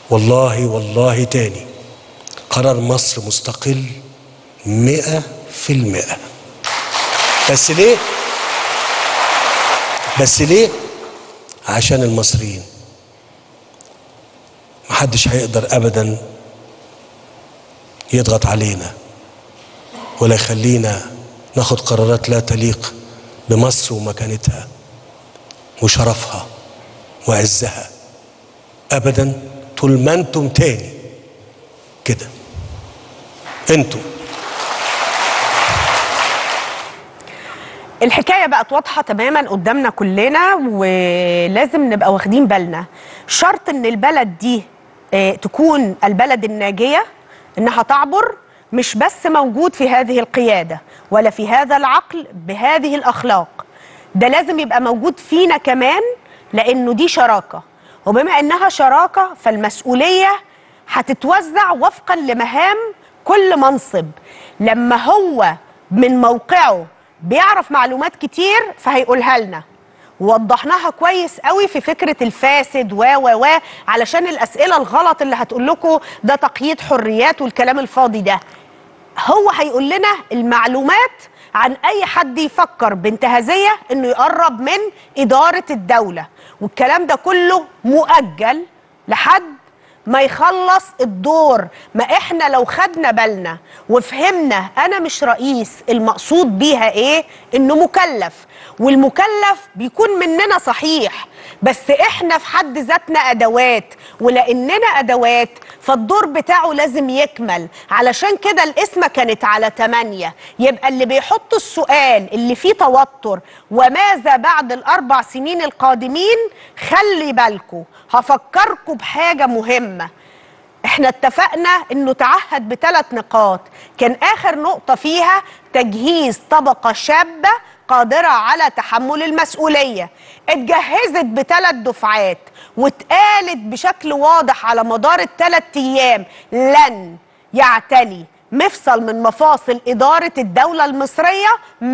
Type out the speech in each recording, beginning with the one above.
والله والله تاني قرار مصر مستقل مئة في المئة بس ليه بس ليه عشان المصريين محدش هيقدر ابدا يضغط علينا ولا يخلينا ناخد قرارات لا تليق بمصر ومكانتها وشرفها وعزها ابدا طول ما انتم تاني كده انتم الحكاية بقت واضحة تماما قدامنا كلنا ولازم نبقى واخدين بالنا شرط ان البلد دي آه، تكون البلد الناجية انها تعبر مش بس موجود في هذه القيادة ولا في هذا العقل بهذه الأخلاق ده لازم يبقى موجود فينا كمان لأنه دي شراكة وبما إنها شراكة فالمسؤولية هتتوزع وفقا لمهام كل منصب لما هو من موقعه بيعرف معلومات كتير فهيقولها لنا وضحناها كويس قوي في فكره الفاسد و و و علشان الاسئله الغلط اللي هتقول لكم ده تقييد حريات والكلام الفاضي ده هو هيقول لنا المعلومات عن اي حد يفكر بانتهازيه انه يقرب من اداره الدوله والكلام ده كله مؤجل لحد ما يخلص الدور ما احنا لو خدنا بالنا وفهمنا انا مش رئيس المقصود بيها ايه انه مكلف والمكلف بيكون مننا صحيح بس احنا في حد ذاتنا ادوات ولاننا ادوات فالدور بتاعه لازم يكمل علشان كده القسمة كانت على 8 يبقى اللي بيحط السؤال اللي فيه توتر وماذا بعد الاربع سنين القادمين خلي بالكم هفكركم بحاجة مهمة احنا اتفقنا انه تعهد بثلاث نقاط كان اخر نقطة فيها تجهيز طبقة شابة قادرة على تحمل المسؤولية اتجهزت بثلاث دفعات واتقالت بشكل واضح على مدار الثلاث ايام لن يعتلي مفصل من مفاصل إدارة الدولة المصرية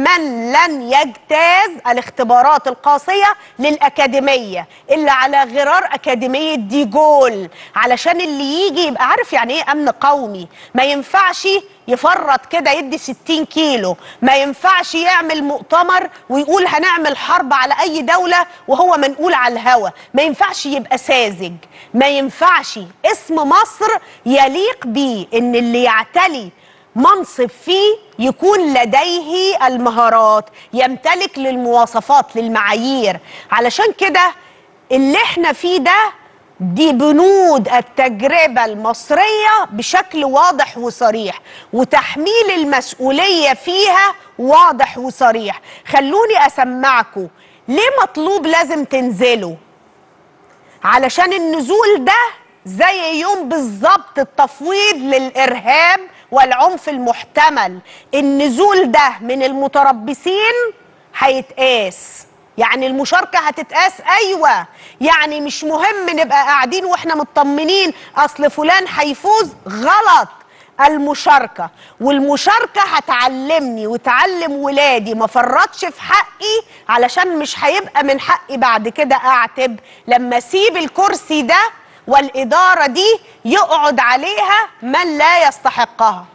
من لن يجتاز الاختبارات القاسية للأكاديمية اللي على غرار أكاديمية ديجول علشان اللي يجي يبقى عارف يعني إيه أمن قومي ما ينفعش يفرط كده يدي 60 كيلو ما ينفعش يعمل مؤتمر ويقول هنعمل حرب على أي دولة وهو منقول على الهوا ما ينفعش يبقى ساذج ما ينفعش اسم مصر يليق بيه ان اللي يعتلي منصب فيه يكون لديه المهارات يمتلك للمواصفات للمعايير علشان كده اللي احنا فيه ده دي بنود التجربة المصرية بشكل واضح وصريح وتحميل المسؤولية فيها واضح وصريح خلوني أسمعكم ليه مطلوب لازم تنزلوا علشان النزول ده زي يوم بالظبط التفويض للإرهاب والعنف المحتمل النزول ده من المتربصين هيتقاس يعني المشاركة هتتقاس أيوة يعني مش مهم نبقى قاعدين وإحنا مطمنين أصل فلان هيفوز غلط المشاركة والمشاركة هتعلمني وتعلم ولادي ما فرطش في حقي علشان مش هيبقى من حقي بعد كده أعتب لما أسيب الكرسي ده والإدارة دي يقعد عليها من لا يستحقها